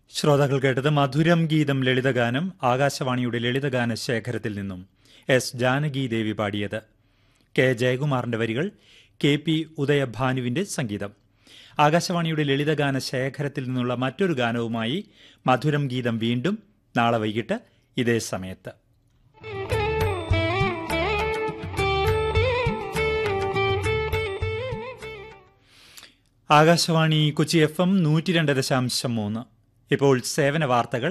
ശ്രോതാക്കൾ കേട്ടത് മധുരം ഗീതം ലളിതഗാനം ആകാശവാണിയുടെ ലളിതഗാന ശേഖരത്തിൽ നിന്നും എസ് ജാനകി ദേവി പാടിയത് കെ ജയകുമാറിന്റെ വരികൾ കെ പി ഉദയഭാനുവിന്റെ സംഗീതം ആകാശവാണിയുടെ ലളിതഗാന ശേഖരത്തിൽ നിന്നുള്ള മറ്റൊരു ഗാനവുമായി മധുരം ഗീതം വീണ്ടും നാളെ വൈകിട്ട് ഇതേ സമയത്ത് ആകാശവാണി കൊച്ചി എഫ് എം നൂറ്റി രണ്ട് ദശാംശം മൂന്ന് ഇപ്പോൾ സേവന വാർത്തകൾ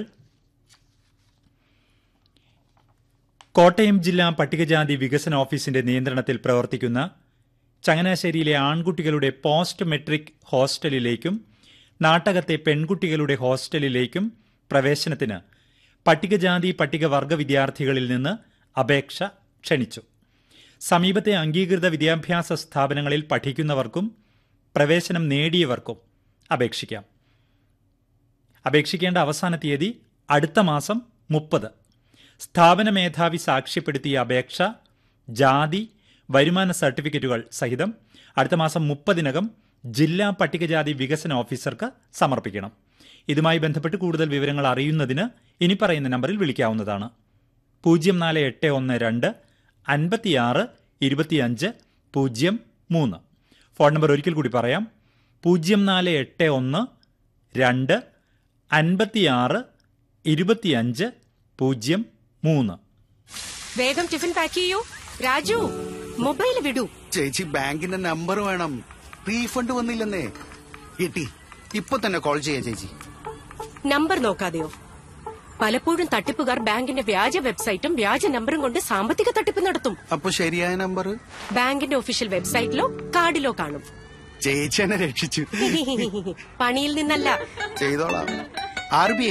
കോട്ടയം ജില്ലാ പട്ടികജാതി വികസന ഓഫീസിന്റെ നിയന്ത്രണത്തിൽ പ്രവർത്തിക്കുന്ന ചങ്ങനാശ്ശേരിയിലെ ആൺകുട്ടികളുടെ പോസ്റ്റ് മെട്രിക് ഹോസ്റ്റലിലേക്കും നാട്ടകത്തെ പെൺകുട്ടികളുടെ ഹോസ്റ്റലിലേക്കും പ്രവേശനത്തിന് പട്ടികജാതി പട്ടികവർഗ വിദ്യാർത്ഥികളിൽ നിന്ന് അപേക്ഷ ക്ഷണിച്ചു സമീപത്തെ അംഗീകൃത വിദ്യാഭ്യാസ സ്ഥാപനങ്ങളിൽ പഠിക്കുന്നവർക്കും പ്രവേശനം നേടിയവർക്കും അപേക്ഷിക്കാം അപേക്ഷിക്കേണ്ട അവസാന തീയതി അടുത്ത മാസം മുപ്പത് സ്ഥാപന മേധാവി സാക്ഷ്യപ്പെടുത്തിയ അപേക്ഷ ജാതി വരുമാന സർട്ടിഫിക്കറ്റുകൾ സഹിതം അടുത്ത മാസം മുപ്പതിനകം ജില്ലാ പട്ടികജാതി വികസന ഓഫീസർക്ക് സമർപ്പിക്കണം ഇതുമായി ബന്ധപ്പെട്ട് കൂടുതൽ വിവരങ്ങൾ അറിയുന്നതിന് ഇനി പറയുന്ന നമ്പറിൽ വിളിക്കാവുന്നതാണ് പൂജ്യം നാല് എട്ട് ഒന്ന് രണ്ട് അൻപത്തിയാറ് ഇരുപത്തിയഞ്ച് പൂജ്യം മൂന്ന് ഫോൺ നമ്പർ ഒരിക്കൽ കൂടി പറയാം പൂജ്യം നാല് എട്ട് ഒന്ന് രണ്ട് അൻപത്തിയാറ് ഇരുപത്തിയഞ്ച് പൂജ്യം മൂന്ന് വേഗം ടിഫിൻ പാക്ക് ചെയ്യൂ രാജു മൊബൈൽ വിടൂ ചേച്ചി ബാങ്കിന്റെ നമ്പർ വേണം റീഫണ്ട് വന്നില്ലെന്നേ കിട്ടി ഇപ്പൊ തന്നെ കോൾ ചെയ്യാം ചേച്ചി നമ്പർ നോക്കാതെയോ പലപ്പോഴും തട്ടിപ്പുകാർ ബാങ്കിന്റെ വ്യാജ വെബ്സൈറ്റും വ്യാജ നമ്പറും കൊണ്ട് സാമ്പത്തിക തട്ടിപ്പ് നടത്തും അപ്പൊ ശരിയായ നമ്പർ ബാങ്കിന്റെ ഒഫീഷ്യൽ വെബ്സൈറ്റിലോ കാർഡിലോ കാണും ചേച്ചി എന്നെ രക്ഷിച്ചു പണിയിൽ നിന്നല്ല ചെയ്തോളാം ആർ ബി